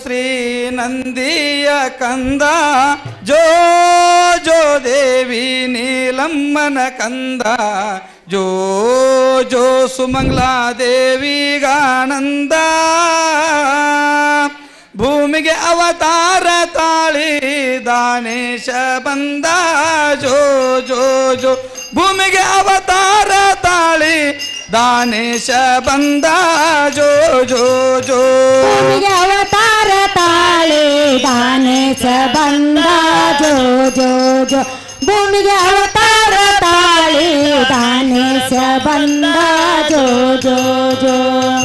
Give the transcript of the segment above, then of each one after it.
ಶ್ರೀ ನಂದಿಯ ಕಂದ ಜೋ ಜೋ ದೇವಿ ನೀಲಮ್ಮನ ಕಂದ ಜೋ ಜೋ ಸುಮಂಗ್ಲಾ ದೇವಿಗಾನಂದ ಭೂಮಿಗೆ ಅವತಾರ ತಾಳಿ ದಾನೇಶ ಬಂದ ಜೋ ಜೋ ಜೋ ಭೂಮಿಗೆ ಅವತಾರ ತಾಳಿ ದಾನೇಶ ಬಂದ ಜೋ ಜೋ ಜೋ ಭೂಮಿಗೆ ಅವತಾರ ತಾಳಿ ದಾನೇಶ ಬಂದ ಜೋ ಜೋ ಜೋ ಭೂಮಿಗೆ ಅವತಾರ ತಾಳಿ ದಾನೇಶ ಬಂದ ಜೋ ಜೋ ಜೋ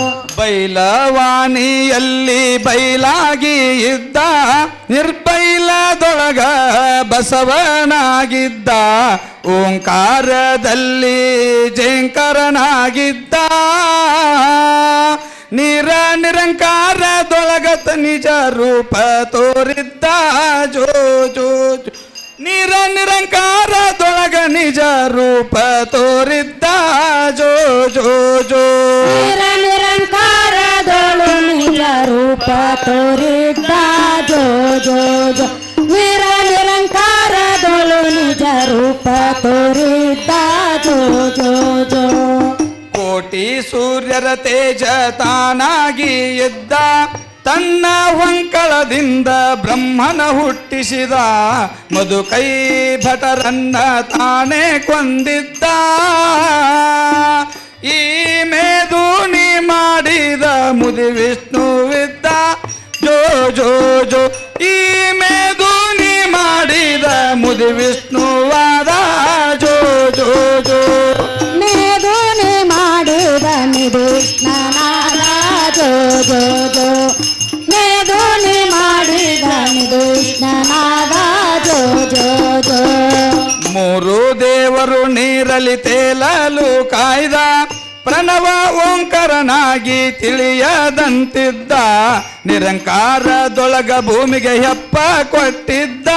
ಬೈಲವಾಣಿಯಲ್ಲಿ ಬೈಲಾಗಿ ಇದ್ದ ನಿರ್ಬೈಲದೊಳಗ ಬಸವನಾಗಿದ್ದ ಓಂಕಾರದಲ್ಲಿ ಜೇಂಕರನಾಗಿದ್ದ ನಿರ ನಿರಂಕಾರದೊಳಗತ ನಿಜ ರೂಪ ತೋರಿದ್ದ ಜೋ ಜೋ ಜೋ ನಿರ ನಿರಂಕಾರದೊಳಗ ನಿಜ ರೂಪ ತೋರಿದ್ದ ಜೋ ಜೋ ಜೋ ನಿರ ನಿರಂಕಾರದೊಳು ನಿಜ ರೂಪ ತೋರಿದ್ದ ಜೋ ಜೋ ಜೋ ವೀರ ನಿರಂಕಾರದೊಳು ನಿಜ ರೂಪ ತೋರಿದ್ದ ಜೋ ಜೋ ಜೋ ಕೋಟಿ ಸೂರ್ಯರ ತೇಜ ತಾನಾಗಿ ಎದ್ದ ತನ್ನ ಹೊಂಕಳದಿಂದ ಬ್ರಹ್ಮನ ಹುಟ್ಟಿಸಿದ ಮಧುಕೈ ಭಟರನ್ನ ತಾನೇ ಕೊಂದಿದ್ದ ಈ ಮೇದೂನಿ ಮಾಡಿದ ಮುದಿ ವಿಷ್ಣುವಿದ್ದ ಜೋ ಜೋ ಜೋ ಈ ಮೇದೂನಿ ಮಾಡಿದ ಮುದಿ ವಿಷ್ಣುವಾದ ಜೋ ಜೋ ಜೋ ಮೇದುನೆ ಮಾಡಿದ ನಿದೂಷ್ಣನಾದ ಜೋ ಜೋ ಜೋ ಮೇದುನೆ ಮಾಡಿದ ನಿದೂಷ್ಣನಾದ ಜೋ ಜೋ ಜೋ ಮೂರು ದೇವರು ನೀರಲಿ ತೇಲಲು ಕಾಯ್ದ ಪ್ರಣವ ಓಂಕರನಾಗಿ ತಿಳಿಯದಂತಿದ್ದ ನಿರಂಕಾರದೊಳಗ ಭೂಮಿಗೆ ಹೆಪ್ಪ ಕೊಟ್ಟಿದ್ದ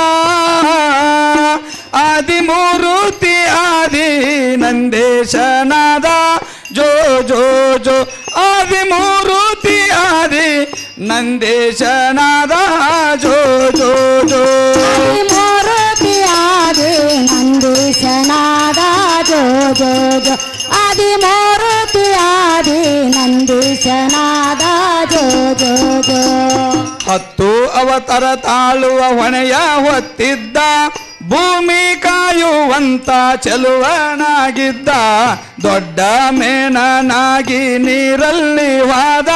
ಆದಿಮೂರುತಿ ಆದಿ ನಂದೇಶನಾದ ಜೋ ಜೋ ಜೋ ಆದಿಮೂರುತಿ ಆದಿ ನಂದೇಶನಾದ ಜೋ ಜೋ ಜೋ ಮೂರುತಿ ಆದಿ ನಂದೀಶನಾದ ಜೋ ಜೋ ಜೋ ಆದಿ ಮೂರುತಿ ಆದಿ ನಂದೀಶನಾದ ಜೋ ಜೋ ಜೋ ಹತ್ತು ಅವತಾರ ತಾಳುವ ಹೊಣೆಯ ಹೊತ್ತಿದ್ದ ಭೂಮಿ ಕಾಯುವಂತ ಚೆಲುವನಾಗಿದ್ದ ದೊಡ್ಡ ಮೇನನಾಗಿ ನೀರಲ್ಲಿ ವಾದ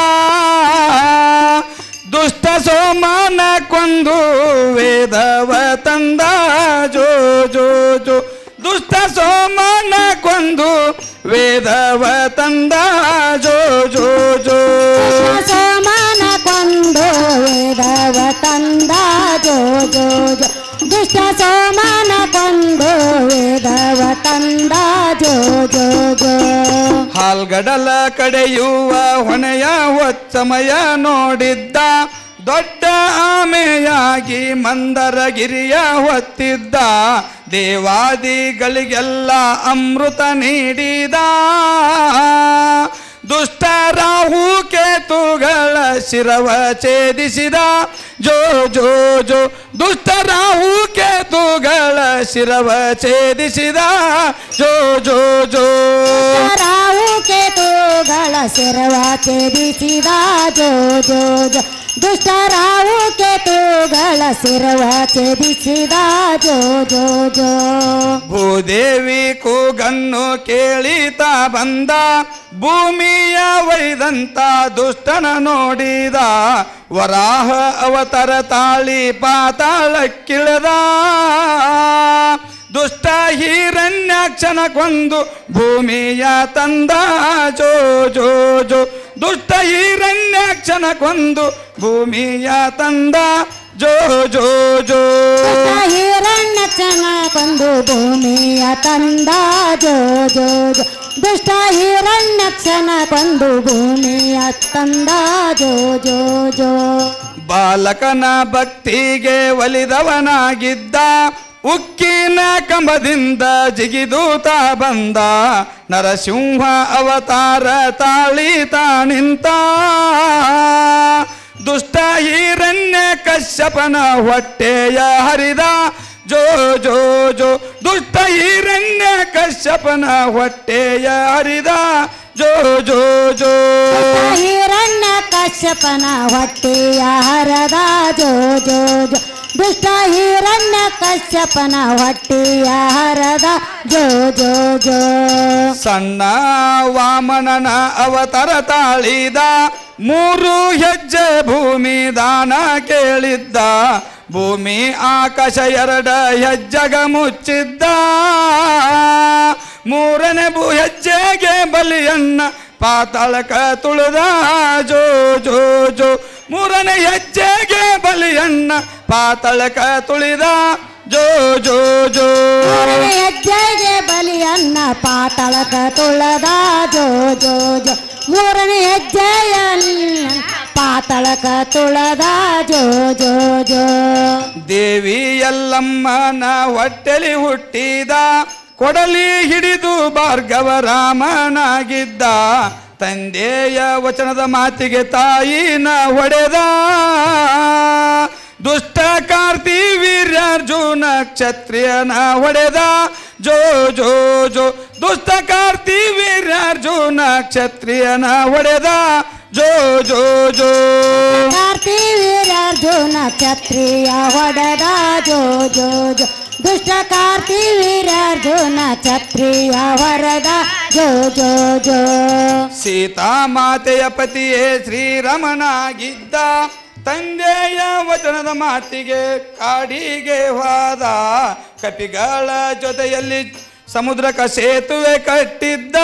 ದುಷ್ಟ ಸೋಮನ ಕೊಂದು ವೇದವ ತಂದ ಜೋ ಜೋ ಜೋ ದುಷ್ಟ ಸೋಮನ ಕೊಂದು ವೇದವ ತಂದ ಜೋ ಜೋ ಜೋ ಸಮಾನ ಕೊಂದು ವೇದವ ತಂದ ಜೋ ಜೋ ಜೋ ದುಷ್ಟ ಸೋಮಾನ ಕೊಂದು ವೇದವ ತಂದ ಜೋ ಜೋ ಜೋ ಹಾಲ್ಗಡಲ ಕಡೆಯುವ ಹೊಣೆಯ ಸಮಯ ನೋಡಿದ್ದ ದೊಡ್ಡ ಆಮೆಯಾಗಿ ಮಂದರಗಿರಿಯ ಹೊತ್ತಿದ್ದ ದೇವಾದಿಗಳಿಗೆಲ್ಲ ಅಮೃತ ನೀಡಿದ ದುಷ್ಟ ರಾಹು ಕೇತುಗಳ ಶಿರವ ಛೇದಿಸಿದ ಜೋ ಜೋ ಜೋ ದುಷ್ಟ ರಾಹು ಕೇತುಗಳ ಶಿರವ ಛೇದಿಸಿದ ಜೋ ಜೋ ಜೋ ರಾವು ಕೇತುಗಳ ಶಿರವ ಛೇದಿಸಿದ ಜೋ ಜೋ ಜೋ ದುಷ್ಟ ರಾವು ಕೇತುಗಳ ಶಿರವ ಛೇದಿಸಿದ ಜೋ ಜೋ ಜೋ ಭೂದೇವಿ ಕೂಗನ್ನು ಕೇಳಿತಾ ಬಂದ ಭೂಮಿಯ ಒಯ್ದಂತ ದುಷ್ಟನ ನೋಡಿದ ವರಾಹ ಅವತಾರ ತಾಳಿ ಪಾತಾಳಕ್ಕಿಳದ ದುಷ್ಟ ಹಿರಣ್ಯಾಕ್ಷನ ಕೊಂದು ಭೂಮಿಯ ತಂದ ಜೋ ಜೋ ಜೋ ದುಷ್ಟ ಹಿರಣ್ಯಾಕ್ಷನ ಕೊಂದು ಭೂಮಿಯ ತಂದ ಜೋ ಜೋ ಜೋ ಹಿರಣ್ಯ ಚನ ಕೊಂದು ಭೂಮಿಯ ತಂದ ಜೋ ಜೋ ಜೋ ದುಷ್ಟ ಹಿರಣ್ಯಕ್ಷನ ಕೊಂದು ಭೂಮಿಯ ತಂದ ಜೋ ಜೋ ಜೋ ಬಾಲಕನ ಭಕ್ತಿಗೆ ಒಲಿದವನಾಗಿದ್ದ ಉಕ್ಕಿನ ಕಂಬದಿಂದ ಜಿಗಿದೂತ ಬಂದ ನರಸಿಂಹ ಅವತಾರ ತಾಳಿ ನಿಂತ ದುಷ್ಟ ಹಿರಣ್ಯ ಕಶ್ಯಪನ ಹೊಟ್ಟೆಯ ಹರಿದ ಜೋ ಜೋ ಜೋ ದುಷ್ಟ ಹಿರಣ್ಯ ಕಶ್ಯಪನ ಹೊಟ್ಟೆಯ ಹರಿದ ಜೋ ಜೋ ಜೋ ಹಿರಣ್ಯ ಕಶ್ಯಪನ ಹೊಟ್ಟೆಯ ಹರದ ಜೋ ಜೋ ಜೋ ದುಷ್ಟ ಹಿರಣ್ಯ ಕಶ್ಯಪನ ಹೊಟ್ಟೆಯ ಹರದ ಜೋ ಜೋ ಜೋ ಸಣ್ಣ ವಾಮನನ ಅವತಾರ ತಾಳಿದ ಮೂರು ಹೆಜ್ಜೆ ಭೂಮಿ ದಾನ ಕೇಳಿದ್ದ ಭೂಮಿ ಆಕಾಶ ಎರಡ ಹೆಜ್ಜಗ ಮುಚ್ಚಿದ್ದ ಮೂರನೇ ಭೂ ಹೆಜ್ಜೆಗೆ ಬಲಿಯನ್ನ ಪಾತಾಳಕ ತುಳಿದ ಜೋ ಜೋ ಜೋ ಮೂರನೇ ಹೆಜ್ಜೆಗೆ ಬಲಿಯನ್ನ ಪಾತಾಳಕ ತುಳಿದ ಜೋ ಜೋ ಜೋ ಮೂರನೇ ಹೆಜ್ಜೆಗೆ ಬಲಿಯನ್ನ ಪಾತಾಳಕ ತುಳದ ಜೋ ಜೋ ಜೋ ಮೂರನೇ ಹೆಜ್ಜೆಯಲ್ಲಿ ಪಾತಾಳಕ ತುಳದ ಜೋ ಜೋ ಜೋ ದೇವಿ ಎಲ್ಲಮ್ಮನ ಹೊಟ್ಟೆಲಿ ಹುಟ್ಟಿದ ಕೊಡಲಿ ಹಿಡಿದು ಭಾರ್ಗವ ರಾಮನಾಗಿದ್ದ ತಂದೆಯ ವಚನದ ಮಾತಿಗೆ ತಾಯಿನ ಹೊಡೆದ ದುಷ್ಟ ಕಾರ್ತಿ ವೀರ್ಯಾರ್ಜುನ ಕ್ಷತ್ರಿಯನ ಹೊಡೆದ ಜೋ ಜೋ ಜೋ ದುಷ್ಟ ಕಾರ್ತಿ ವೀರ್ಯಾರ್ಜುನ ಕ್ಷತ್ರಿಯನ ಹೊಡೆದ ಜೋ ಜೋ ಜೋ ಕಾರ್ತಿ ವೀರಾರ್ಜುನ ಕ್ಷತ್ರಿಯ ಹೊಡೆದ ಜೋ ಜೋ ಜೋ ದುಷ್ಟ ಕಾರ್ತಿ ವೀರಾರ್ಜುನ ಕ್ಷತ್ರಿಯ ಹೊರದ ಜೋ ಜೋ ಜೋ ಸೀತಾ ಮಾತೆಯ ಪತಿಯೇ ಶ್ರೀರಮನಾಗಿದ್ದ ತಂದೆಯ ವಚನದ ಮಾತಿಗೆ ಕಾಡಿಗೆ ಹೋದ ಕಪಿಗಳ ಜೊತೆಯಲ್ಲಿ ಸಮುದ್ರಕ ಸೇತುವೆ ಕಟ್ಟಿದ್ದ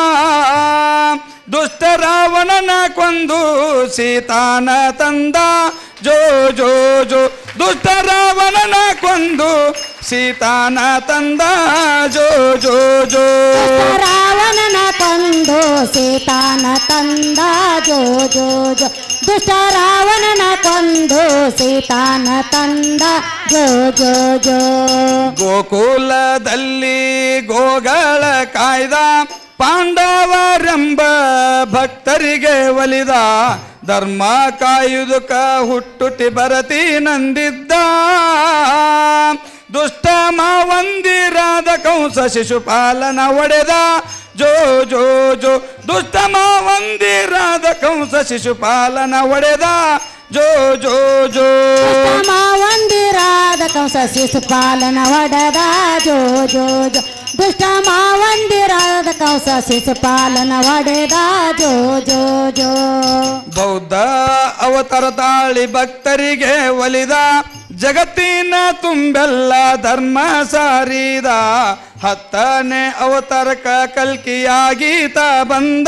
ದುಷ್ಟ ರಾವಣನ ಕೊಂದು ಸೀತಾನ ತಂದ ಜೋ ಜೋ ಜೋ ದುಷ್ಟ ರಾವಣನ ಕೊಂದು ಸೀತಾನ ತಂದ ಜೋ ಜೋ ಜೋ ರಾವಣನ ಕೊಂದು ಸೀತಾನ ತಂದ ಜೋ ಜೋ ಜೋ ದುಷ್ಟ ರಾವಣನ ಕೊಂದು ಸೀತಾನ ತಂದ ಜೋ ಜೋ ಜೋ ಗೋಕುಲದಲ್ಲಿ ಗೋಗಳ ಕಾಯ್ದ ಪಾಂಡವರೆಂಬ ಭಕ್ತರಿಗೆ ಒಲಿದ ಧರ್ಮ ಕಾಯುವುದಕ್ಕ ಹುಟ್ಟುಟಿ ಬರತಿ ನಂದಿದ್ದ ದುಷ್ಟ ಮಾವಂದಿರಾದ ಕಂಸ ಶಿಶುಪಾಲನ ಒಡೆದ ಜೋ ಜೋ ಜೋ ದುಷ್ಟ ಮಾವಂದಿರಾದ ಕಂಸ ಶಿಶುಪಾಲನ ಒಡೆದ ಜೋ ಜೋ ಜೋ ಮಾವಂದಿರಾದ ಕಂಸ ಶಿಶುಪಾಲನ ಒಡೆದ ಜೋ ಜೋ ಜೋ ದುಷ್ಟ ಮಾವಂದಿರಾದ ಕಂಸ ಶಿಶುಪಾಲನ ಒಡೆದ ಜೋ ಜೋ ಜೋ ಬೌದ್ಧ ಅವತಾರ ತಾಳಿ ಭಕ್ತರಿಗೆ ಒಲಿದ ಜಗತ್ತಿನ ತುಂಬೆಲ್ಲ ಧರ್ಮ ಸಾರಿದ ಹತ್ತನೇ ಅವತಾರಕ ಕಲ್ಕಿಯಾಗೀತ ಬಂದ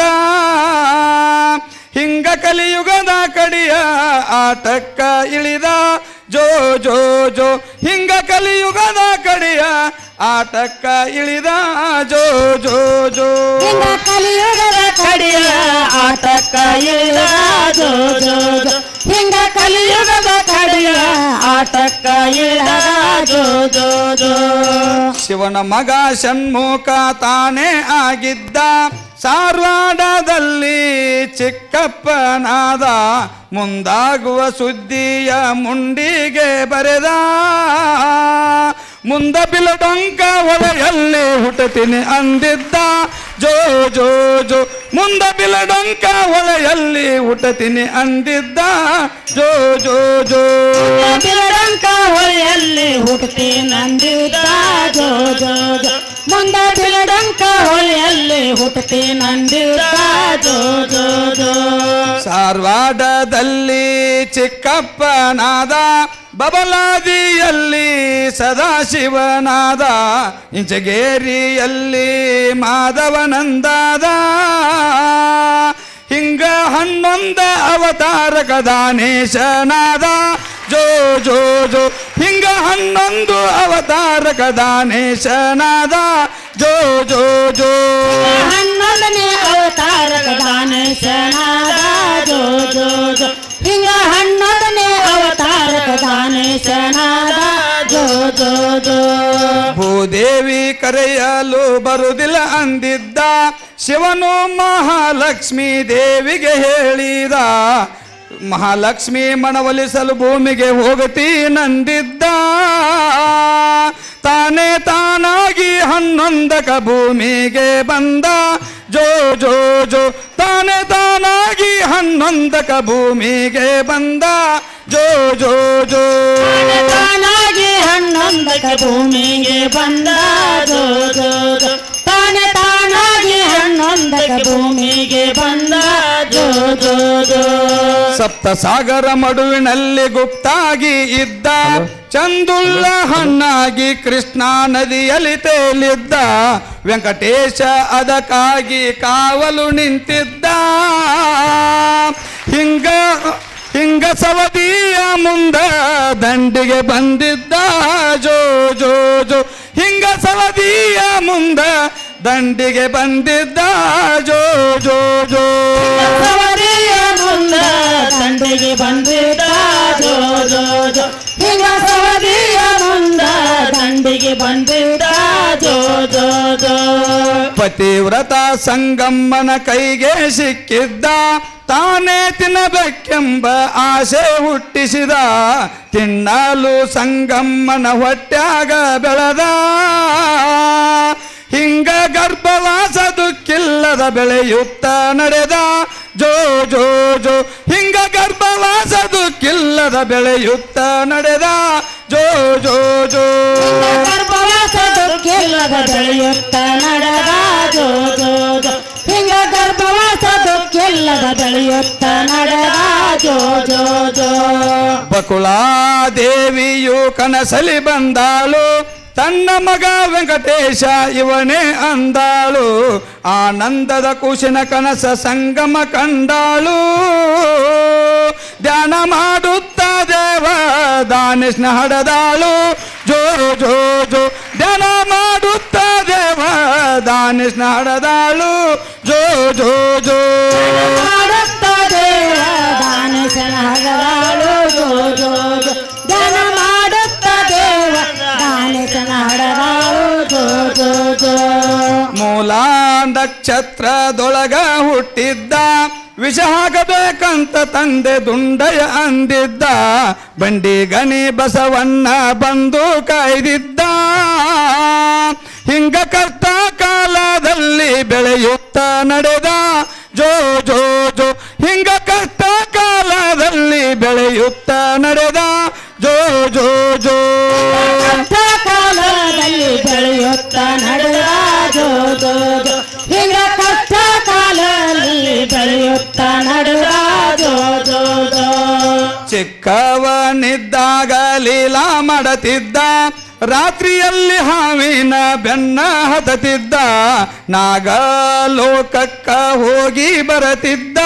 ಹಿಂಗ ಕಲಿಯುಗದ ಕಡಿಯ ಆಟಕ್ಕ ಇಳಿದ ಜೋ ಜೋ ಜೋ ಹಿಂಗ ಕಲಿಯುಗದ ಕಡಿಯ ಆಟಕ್ಕ ಇಳಿದ ಜೋ ಜೋ ಜೋ ಹಿಂಗ ಕಲಿಯುಗದ ಕಡಿಯ ಆಟಕ್ಕ ಇಳಿದ ಜೋ ಜೋ ಜೋ ಹಿಂಗ ಕಲಿಯುಗದ ಕಡಿಯ ಆಟಕ್ಕ ಇಳಿದ ಜೋ ಜೋ ಜೋ ಶಿವನ ಮಗ ಷಣ್ಮುಖ ತಾನೇ ಆಗಿದ್ದ ಸಾರವಾಡದಲ್ಲಿ ಚಿಕ್ಕಪ್ಪನಾದ ಮುಂದಾಗುವ ಸುದ್ದಿಯ ಮುಂಡಿಗೆ ಬರೆದ ಮುಂದ ಬಿಲಡೊಂಕ ಒಲೆಯಲ್ಲಿ ಹುಟ್ಟತೀನಿ ಅಂದಿದ್ದ ಜೋ ಜೋ ಜೋ ಮುಂದ ಬಿಲಡೊಂಕ ಒಲೆಯಲ್ಲಿ ಹುಟ್ಟತೀನಿ ಅಂದಿದ್ದ ಜೋ ಜೋ ಜೋ ಬಿಳಡಂಕ ಹೊಳೆಯಲ್ಲಿ ಹುಟ್ಟಿ ನಂದಿದ್ದ ಜೋ ಜೋ ಜೋ ಮುಂದ ಬಿಳಡಂಕ ಹೊಳೆಯಲ್ಲಿ ಹುಟ್ಟಿ ನಂದಿದ್ದ ಜೋ ಜೋ ಜೋ ಸಾರವಾಡದಲ್ಲಿ ಚಿಕ್ಕಪ್ಪನಾದ ಬಬಲಾದಿಯಲ್ಲಿ ಸದಾಶಿವನಾದ ಇಂಚಗೇರಿಯಲ್ಲಿ ಮಾಧವನಂದಾದ ಹಿಂಗ ಹನ್ನೊಂದ ಅವತಾರಕ ದಾನೇಶನಾದ ಜೋ ಜೋ ಜೋ ಹಿಂಗ ಹನ್ನೊಂದು ಅವತಾರಕ ದಾನೇಶನಾದ ಜೋ ಜೋ ಜೋ ಹನ್ನೊಂದನೇ ಅವತಾರಕ ದಾನೇಶನಾದ ಜೋ ಜೋ ಜೋ ಹಿಂಗ ಹನ್ನೊಂದನೇ ಅವತಾರಕ ದಾನೇಶನಾದ ಜೋ ಜೋ ಜೋ ಭೂದೇವಿ ಕರೆಯಲು ಬರುವುದಿಲ್ಲ ಅಂದಿದ್ದ ಶಿವನು ಮಹಾಲಕ್ಷ್ಮೀ ದೇವಿಗೆ ಹೇಳಿದ ಮಹಾಲಕ್ಷ್ಮಿ ಮಣವಲಿಸಲು ಭೂಮಿಗೆ ಹೋಗತಿ ನಂದಿದ್ದ ತಾನೇ ತಾನಾಗಿ ಹನ್ನೊಂದಕ ಭೂಮಿಗೆ ಬಂದ ಜೋ ಜೋ ಜೋ ತಾನೇ ತಾನಾಗಿ ಹನ್ನೊಂದಕ ಭೂಮಿಗೆ ಬಂದ ಜೋ ಜೋ ಜೋ ತಾನಾಗಿ ಹನ್ನೊಂದಕ ಭೂಮಿಗೆ ಬಂದ ಜೋ ಜೋ ಜೋ ತಾನೆ ತಾನಾಗಿ ಹನ್ನೊಂದಕ ಭೂಮಿಗೆ ಬಂದ ಜೋ ಜೋ ಜೋ ಸಪ್ತ ಸಾಗರ ಮಡುವಿನಲ್ಲಿ ಗುಪ್ತಾಗಿ ಇದ್ದ ಚಂದುಳ್ಳ ಹಣ್ಣಾಗಿ ಕೃಷ್ಣ ನದಿಯಲ್ಲಿ ತೇಲಿದ್ದ ವೆಂಕಟೇಶ ಅದಕ್ಕಾಗಿ ಕಾವಲು ನಿಂತಿದ್ದ ಹಿಂಗ ಹಿಂಗ ಸವದಿಯ ಮುಂದ ದಂಡಿಗೆ ಬಂದಿದ್ದ ಜೋ ಜೋ ಜೋ ಹಿಂಗ ಸವದಿಯ ಮುಂದ ದಂಡಿಗೆ ಬಂದಿದ್ದ ಜೋ ಜೋ ಜೋ ಸವರಿಯ ಮುಂದ ದಂಡಿಗೆ ಬಂದಿದ್ದ ಜೋ ಜೋ ಜೋ ಹಿಂಗ ಸವರಿಯ ಮುಂದ ದಂಡಿಗೆ ಬಂದಿದ್ದ ಜೋ ಜೋ ಜೋ ಪತಿವ್ರತ ಸಂಗಮ್ಮನ ಕೈಗೆ ಸಿಕ್ಕಿದ್ದ ತಾನೇ ತಿನ್ನಬೇಕೆಂಬ ಆಸೆ ಹುಟ್ಟಿಸಿದ ತಿನ್ನಲು ಸಂಗಮ್ಮನ ಹೊಟ್ಯಾಗ ಬೆಳೆದ ಹಿಂಗ ಗರ್ಭವಾಸ ದುಃಖಿಲ್ಲದ ಬೆಳೆಯುತ್ತ ನಡೆದ ಜೋ ಜೋ ಜೋ ಹಿಂಗ ಗರ್ಭವಾಸ ದುಃಖಿಲ್ಲದ ಬೆಳೆಯುತ್ತ ನಡೆದ ಜೋ ಜೋ ಜೋ ಗರ್ಭವಾಸ ದುಃಖಿಲ್ಲದ ಬೆಳೆಯುತ್ತ ನಡೆದ ಜೋ ಜೋ ಜೋ ಹಿಂಗ ಗರ್ಭವಾಸ ದುಃಖಿಲ್ಲದ ಬೆಳೆಯುತ್ತ ನಡೆದ ಜೋ ಜೋ ಜೋ ಬಕುಳಾದೇವಿಯು ಕನಸಲಿ ಬಂದಾಳು ತನ್ನ ಮಗ ವೆಂಕಟೇಶ ಇವನೇ ಅಂದಾಳು ಆನಂದದ ಕುಶಿನ ಕನಸ ಸಂಗಮ ಕಂಡಾಳು ಧ್ಯಾನ ಮಾಡುತ್ತಾ ದೇವ ದಾನಿಷ್ನ ಹಡದಾಳು ಜೋ ಜೋ ಜೋ ಧ್ಯಾನ ಮಾಡುತ್ತಾ ದೇವ ದಾನಿಷ್ನ ಹಡದಾಳು ಜೋ ಜೋ ಜೋ ಮಾಡುತ್ತ ದೇವ ದಾನೇಶನ ಹಗರಾಳು ಜೋ ಜೋ ಜೋ ಧ್ಯಾನ ಮಾಡುತ್ತ ದೇವ ದಾನೇಶನ ಹಡರಾಳು ಜೋ ಜೋ ಜೋ ಮೂಲ ನಕ್ಷತ್ರದೊಳಗ ಹುಟ್ಟಿದ್ದ ವಿಷ ಹಾಕಬೇಕಂತ ತಂದೆ ದುಂಡಯ ಅಂದಿದ್ದ ಬಂಡಿ ಗಣಿ ಬಸವಣ್ಣ ಬಂದು ಕಾಯ್ದಿದ್ದ ಹಿಂಗ ಕಷ್ಟ ಕಾಲದಲ್ಲಿ ಬೆಳೆಯುತ್ತ ನಡೆದ ಜೋ ಜೋ ಜೋ ಹಿಂಗ ಕಷ್ಟ ಕಾಲದಲ್ಲಿ ಬೆಳೆಯುತ್ತ ನಡೆದ ಜೋ ಜೋ ಜೋ ಕಷ್ಟ ಕಾಲದಲ್ಲಿ ಬೆಳೆಯುತ್ತ ನಡೆದ ಜೋ ಜೋ ಜೋ ಹಿಂಗ ಕಷ್ಟ ಕಾಲದಲ್ಲಿ ಬೆಳೆಯುತ್ತ ನಡೆದ ಜೋ ಜೋ ಜೋ ಚಿಕ್ಕವನಿದ್ದಾಗ ಲೀಲಾ ಮಾಡತಿದ್ದ ರಾತ್ರಿಯಲ್ಲಿ ಹಾವಿನ ಬೆನ್ನ ಹತತಿದ್ದ ನಾಗಲೋಕಕ್ಕ ಹೋಗಿ ಬರತಿದ್ದ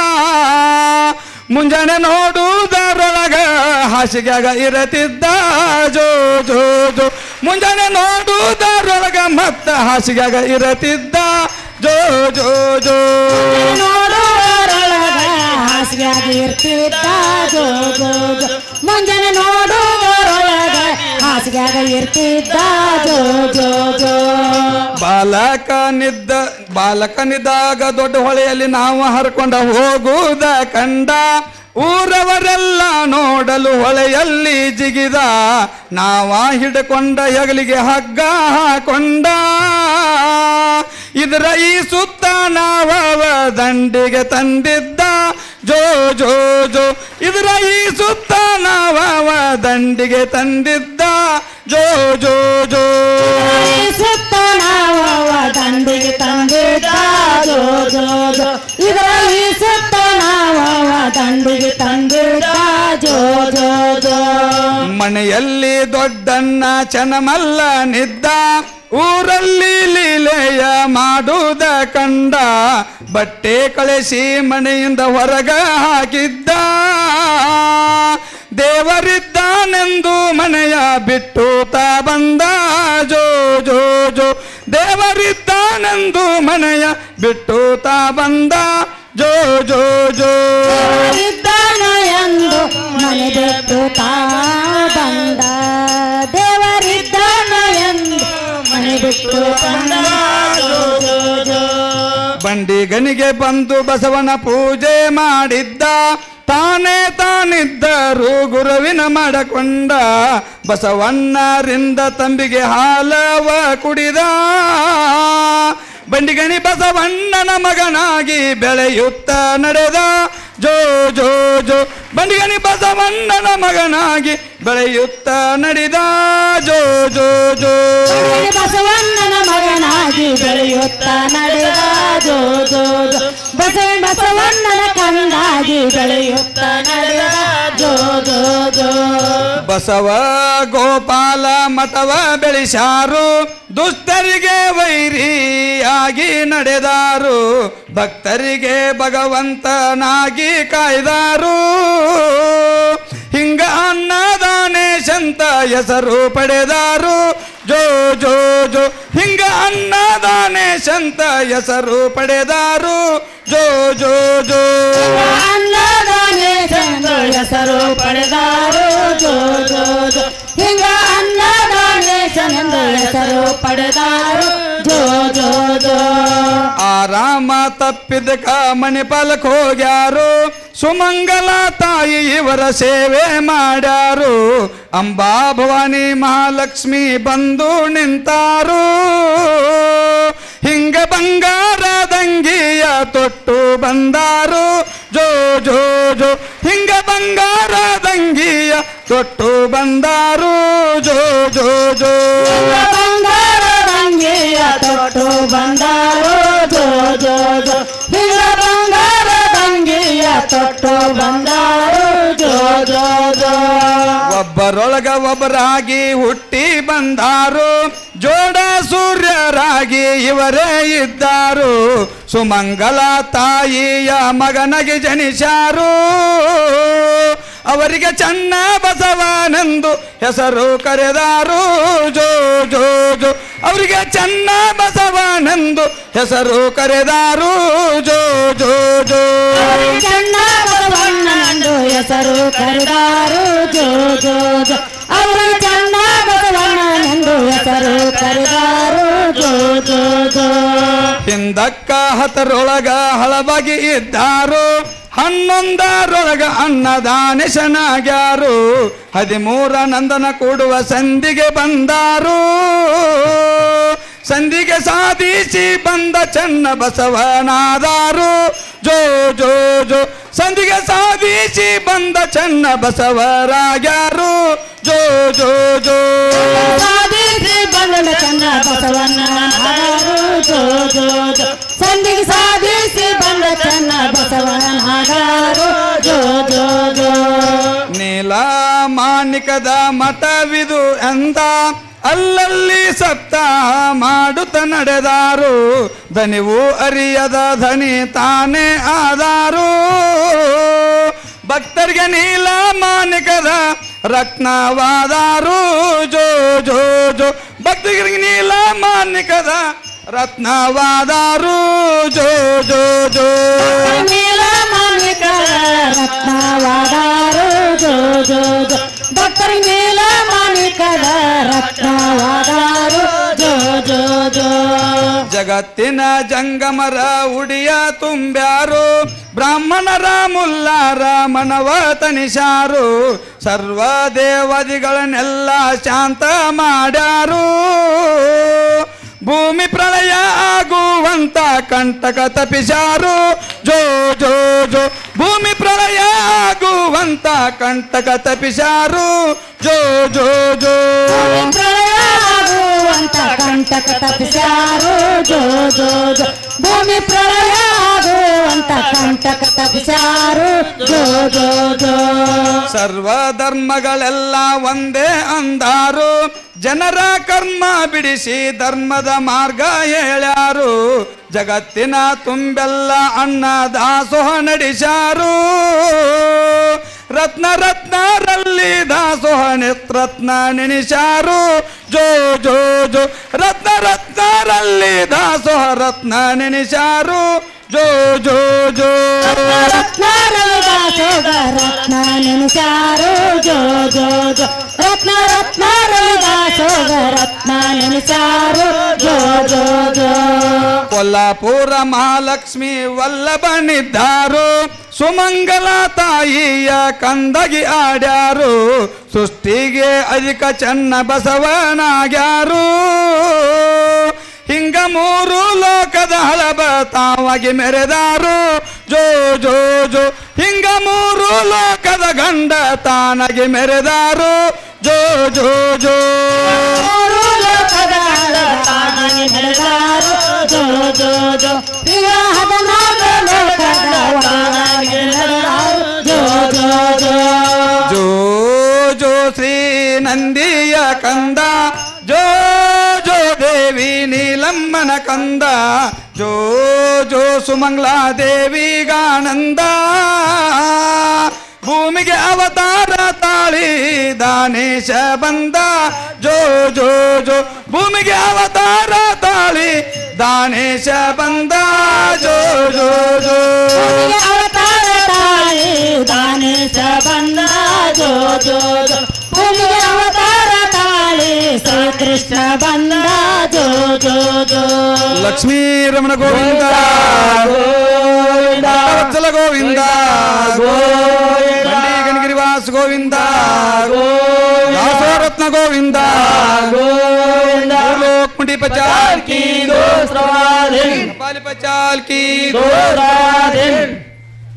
ಮುಂಜಾನೆ ನೋಡುವುದರೊಳಗ ಹಾಸಿಗೆಗ ಇರತಿದ್ದ ಜೋ ಜೋ ಜೋ ಮುಂಜಾನೆ ನೋಡುವುದರೊಳಗ ಮತ್ತ ಹಾಸಿಗೆಗ ಇರತಿದ್ದ ಜೋ ಜೋ ಜೋ ನೋಡುವರೊಳಗ ಹಾಸಿಗೆಯಾಗಿ ಇರ್ತಿದ್ದ ಜೋ ಜೋ ಜೋ ಮುಂಜಾನೆ ನೋಡುವರೊಳಗ ಹಾಸಿಗೆಯಾಗ ಇರ್ತಿದ್ದ ಜೋ ಜೋ ಜೋ ಬಾಲಕನಿದ್ದ ಬಾಲಕನಿದ್ದಾಗ ದೊಡ್ಡ ಹೊಳೆಯಲ್ಲಿ ನಾವು ಹರ್ಕೊಂಡ ಹೋಗುವುದ ಕಂಡ ಊರವರೆಲ್ಲ ನೋಡಲು ಹೊಳೆಯಲ್ಲಿ ಜಿಗಿದ ನಾವ ಹಿಡ್ಕೊಂಡ ಹೆಗಲಿಗೆ ಹಗ್ಗ ಹಾಕೊಂಡ ಇದರ ಈ ಸುತ್ತ ನಾವವ ದಂಡಿಗೆ ತಂದಿದ್ದ ಜೋ ಜೋ ಜೋ ಇದರ ಈ ಸುತ್ತ ನಾವವ ದಂಡಿಗೆ ತಂದಿದ್ದ ಜೋ ಜೋ ಜೋ ಈ ಸುತ್ತ ನಾವು ದಂಡಿಗೆ ತಂದಿದ್ದ ಜೋ ಜೋ ಜೋ ಇದರ ಈ ಸುತ್ತ ನಾವು ದಂಡಿಗೆ ತಂದಿದ್ದ ಜೋ ಜೋ ಜೋ ಮನೆಯಲ್ಲಿ ದೊಡ್ಡಣ್ಣ ಚನಮಲ್ಲ ನಿದ್ದ ಊರಲ್ಲಿ ಲೀಲೆಯ ಮಾಡುವುದ ಕಂಡ ಬಟ್ಟೆ ಕಳಿಸಿ ಮನೆಯಿಂದ ಹೊರಗ ಹಾಕಿದ್ದ ದೇವರಿದ್ದಾನೆಂದು ಮನೆಯ ಬಿಟ್ಟು ತಾ ಬಂದ ಜೋ ಜೋ ಜೋ ದೇವರಿದ್ದಾನೆಂದು ಮನೆಯ ಬಿಟ್ಟು ತಾ ಬಂದ ಜೋ ಜೋ ಜೋ ಇದ್ದಾನ ಎಂದು ಮನೆ ಬಿಟ್ಟು ತಾ ಬಂದ ದೇವರಿದ್ದಾನ ಎಂದು ಮನೆ ಬಿಟ್ಟು ಬಂದ ಜೋ ಜೋ ಜೋ ಬಂಡಿಗನಿಗೆ ಬಂದು ಬಸವನ ಪೂಜೆ ಮಾಡಿದ್ದ ತಾನೇ ತಾನಿದ್ದರು ಗುರುವಿನ ಮಾಡಕೊಂಡ ಬಸವಣ್ಣರಿಂದ ತಂಬಿಗೆ ಹಾಲವ ಕುಡಿದ ಬಂಡಿಗಣಿ ಬಸವಣ್ಣನ ಮಗನಾಗಿ ಬೆಳೆಯುತ್ತ ನಡೆದ ಜೋ ಜೋ ಜೋ ಬಂಡಿಗಣಿ ಬಸವಣ್ಣನ ಮಗನಾಗಿ ಬೆಳೆಯುತ್ತ ನಡೆದ ಜೋ ಜೋ ಜೋ ಬಂಡಿಗೆ ಬಸವಣ್ಣನ ಮಗನಾಗಿ ಬೆಳೆಯುತ್ತ ನಡೆದ ಜೋ ಜೋ ಜೋ ಬಸವ ಬಸವಣ್ಣನ ಕಂದಾಗಿ ಬೆಳೆಯುತ್ತ ನಡೆದ ಜೋ ಜೋ ಜೋ ಬಸವ ಗೋಪಾಲ ಮಠವ ಬೆಳೆಸಾರು ದುಷ್ಟರಿಗೆ ವೈರಿಯಾಗಿ ನಡೆದಾರು ಭಕ್ತರಿಗೆ ಭಗವಂತನಾಗಿ ಕಾಯ್ದಾರು ಹಿಂಗ ಅನ್ನದಾನೇಶಂತ ಹೆಸರು ಪಡೆದಾರು ಜೋ ಜೋ ಜೋ ಹಿಂಗ ಅನ್ನದಾನೇಶಂತ ಹೆಸರು ಪಡೆದಾರು ಜೋ ಜೋ ಜೋ ಅನ್ನದಾನೆ ಚಂದು ಹೆಸರು ಪಡೆದಾರು ಜೋ ಜೋ ಜೋ ಹಿಂಗ ಅನ್ನದಾನೆ ಚಂದು ಹೆಸರು ಪಡೆದಾರು ಜೋ ಜೋ ಜೋ ಆರಾಮ ತಪ್ಪಿದಕ ಮಣಿಪಾಲಕ್ ಹೋಗ್ಯಾರು ಸುಮಂಗಲ ತಾಯಿ ಇವರ ಸೇವೆ ಮಾಡ್ಯಾರು ಅಂಬಾ ಭವಾನಿ ಮಹಾಲಕ್ಷ್ಮಿ ಬಂದು ನಿಂತಾರು ಹಿಂಗ ಬಂಗಾರದಂಗಿಯ ತೊಟ್ಟು ಬಂದಾರು ಜೋ ಜೋ ಜೋ ಹಿಂಗ ಬಂಗಾರದಂಗಿಯ ತೊಟ್ಟು ಬಂದಾರು ಜೋ ಜೋ ಜೋ ಬಂಗಾರದಂಗಿಯ ತೊಟ್ಟು ಬಂದಾರು ಜೋ ಜೋ ಜೋ ಹಿಂಗ ಬಂಗಾರದಂಗಿಯ ತೊಟ್ಟು ಬಂದಾರು ಜೋ ಜೋ ಜೋ ಒಬ್ಬರೊಳಗ ಒಬ್ಬರಾಗಿ ಹುಟ್ಟಿ ಬಂದಾರು ಜೋಡ ಸೂರ್ಯರಾಗಿ ಇವರೇ ಇದ್ದಾರು ಸುಮಂಗಲ ತಾಯಿಯ ಮಗನಿಗೆ ಜನಿಸಾರು ಅವರಿಗೆ ಚನ್ನ ಬಸವನೆಂದು ಹೆಸರು ಕರೆದಾರು ಜೋ ಜೋ ಜೋ ಅವರಿಗೆ ಚನ್ನ ಬಸವನೆಂದು ಹೆಸರು ಕರೆದಾರು ಜೋ ಜೋ ಜೋ ಚನ್ನ ಬಸವಣ್ಣನೆಂದು ಹೆಸರು ಕರೆದಾರು ಜೋ ಜೋ ಜೋ ಅವರು ಚನ್ನ ಬಸವಣ್ಣನೆಂದು ಹೆಸರು ಕರೆದಾರು ಜೋ ಜೋ ಜೋ ಹಿಂದಕ್ಕ ಹತರೊಳಗ ಹಳಬಗಿ ಇದ್ದಾರು ಹನ್ನೊಂದರೊಳಗ ಅನ್ನದಾನಿಶನಾಗ್ಯಾರು ಹದಿಮೂರ ನಂದನ ಕೂಡುವ ಸಂಧಿಗೆ ಬಂದಾರು ಸಂಧಿಗೆ ಸಾಧಿಸಿ ಬಂದ ಚನ್ನ ಬಸವನಾದಾರು ಜೋ ಜೋ ಜೋ ಸಂಧಿಗೆ ಸಾಧಿಸಿ ಬಂದ ಚನ್ನ ಬಸವರಾಗ್ಯಾರು ಜೋ ಜೋ ಜೋ ಸಾಧಿಸಿ ಬಂದ ಚನ್ನ ಬಸವಣ್ಣ ಹಾಗಾರು ಜೋ ಜೋ ಜೋ ಸಂಧಿಗೆ ಸಾಧಿಸಿ ಬಂದ ಚನ್ನ ಬಸವಣ್ಣ ಹಾಗಾರು ಜೋ ಜೋ ಜೋ ನೀಲ ಮಾಣಿಕದ ಮಠವಿದು ಎಂದ ಅಲ್ಲಲ್ಲಿ ಸಪ್ತ ಮಾಡುತ್ತ ನಡೆದಾರು ದನಿವು ಅರಿಯದ ಧನಿ ತಾನೇ ಆದಾರು ಭಕ್ತರಿಗೆ ನೀಲ ಮಾಣಿಕದ ರತ್ನವಾದಾರು ಜೋ ಜೋ ಜೋ ಭಕ್ತರಿಗೆ ನೀಲ ಮಾಣಿಕದ ರತ್ನವಾದಾರು ಜೋ ಜೋ ಜೋ ನೀಲ ಮಾನಿಕ ರತ್ನವಾದಾರು ಜೋ ಜೋ ಜೋ ಭಕ್ತರಿ ನೀಲ ಮಾನಿಕದ ರತ್ನವಾದಾರು ಜೋ ಜೋ ಜೋ ಜಗತ್ತಿನ ಜಂಗಮರ ಉಡಿಯ ತುಂಬ್ಯಾರು ಬ್ರಾಹ್ಮಣರ ಮುಲ್ಲಾರ ಮನವ ತನಿಸಾರು ಸರ್ವ ದೇವದಿಗಳನ್ನೆಲ್ಲ ಶಾಂತ ಮಾಡ್ಯಾರು ಭೂಮಿ ಪ್ರಳಯ ಆಗುವಂತ ಕಂಟಕ ತಪಿಸಾರು ಜೋ ಜೋ ಜೋ ಭೂಮಿ ಪ್ರಳಯ ಆಗುವಂತ ಕಂಟಕ ತಪಿಸಾರು ಜೋ ಜೋ ಜೋ ಪ್ರಳಯ ಆಗುವಂತ ಕಂಟಕ ತಪ್ಪಿಸ್ಯಾರು ಜೋ ಜೋ ಜೋ ಭೂಮಿ ಪ್ರಳಯ ಆಗುವಂತ ಕಂಟಕ ತಪ್ಪಿಸ್ಯಾರು ಜೋ ಜೋ ಜೋ ಸರ್ವ ಧರ್ಮಗಳೆಲ್ಲ ಒಂದೇ ಅಂದಾರು ಜನರ ಕರ್ಮ ಬಿಡಿಸಿ ಧರ್ಮದ ಮಾರ್ಗ ಹೇಳ್ಯಾರು ಜಗತ್ತಿನ ತುಂಬೆಲ್ಲ ಅನ್ನ ದಾಸೋಹ ನಡೆಸಾರು ರತ್ನ ರತ್ನರಲ್ಲಿ ದಾಸೋಹ ರತ್ನ ನೆನೆಸಾರು ಜೋ ಜೋ ಜೋ ರತ್ನ ರತ್ನರಲ್ಲಿ ದಾಸೋಹ ರತ್ನ ನೆನೆಸಾರು ಜೋ ಜೋ ಜೋ ರತ್ನ ರವಿದಾಸೋಗ ರತ್ನ ನೆನೆಸಾರು ಜೋ ಜೋ ಜೋ ರತ್ನ ರತ್ನ ರವಿದಾಸೋಗ ರತ್ನ ನೆನೆಸಾರು ಜೋ ಜೋ ಜೋ ಕೊಲ್ಲಾಪುರ ಮಹಾಲಕ್ಷ್ಮಿ ವಲ್ಲಭನಿದ್ದಾರು ಸುಮಂಗಲ ತಾಯಿಯ ಕಂದಗಿ ಆಡ್ಯಾರು ಸೃಷ್ಟಿಗೆ ಅಧಿಕ ಚೆನ್ನ ಬಸವನಾಗ್ಯಾರು ಹಿಂಗ ಮೂರು ಲೋಕದ ಹಳಬ ತಾವಾಗಿ ಮೆರೆದಾರು ಜೋ ಜೋ ಜೋ ಹಿಂಗ ಮೂರು ಲೋಕದ ಗಂಡ ತಾನಾಗಿ ಮೆರೆದಾರು ಜೋ ಜೋ ಜೋ ಮೂರು ಲೋಕದ ತಾನಾಗಿ ನಡೆದಾರು ಜೋ ಜೋ ಜೋ ಈಗ ಹದಿನಾಲ್ಕು ಲೋಕದ ತಾನಾಗಿ ನಡೆದಾರು ಜೋ ಜೋ ಜೋ ಜೋ ಜೋ ಶ್ರೀ ನಂದಿಯ ಕಂದ ಜೋ ಜೋ ದೇವಿ ನೀಲಮ್ಮನ ಕಂದ ಜೋ ಜೋ ಸುಮಂಗ್ಲಾ ದೇವಿಗಾನಂದ ಭೂಮಿಗೆ ಅವತಾರ ತಾಳಿ ದಾನೇಶ ಬಂದ ಜೋ ಜೋ ಜೋ ಭೂಮಿಗೆ ಅವತಾರ ತಾಳಿ ದಾನೇಶ ಬಂದ ಜೋ ಜೋ ಜೋ ಭೂಮಿಗೆ ಅವತಾರ ತಾಳಿ ದಾನೇಶ ಬಂದ ಜೋ ಜೋ ಜೋ ಭೂಮಿಗೆ ಅವತಾರ ತಾಳಿ ಶ್ರೀಕೃಷ್ಣ ಬಂದ ಜೋ ಜೋ ಜೋ ಲಕ್ಷ್ಮೀ ರಮಣ ಗೋವಿಂದ ವತ್ಸಲ ಗೋವಿಂದ ಬಂಡಿ ಗಣಗಿರಿವಾಸ ಗೋವಿಂದ ದಾಸೋರತ್ನ ಗೋವಿಂದ ಲೋಕ್ ಮುಂಡಿ ಪಚಾಲ್ ಕಿ ಪಾಲಿ ಪಚಾಲ್ ಕಿ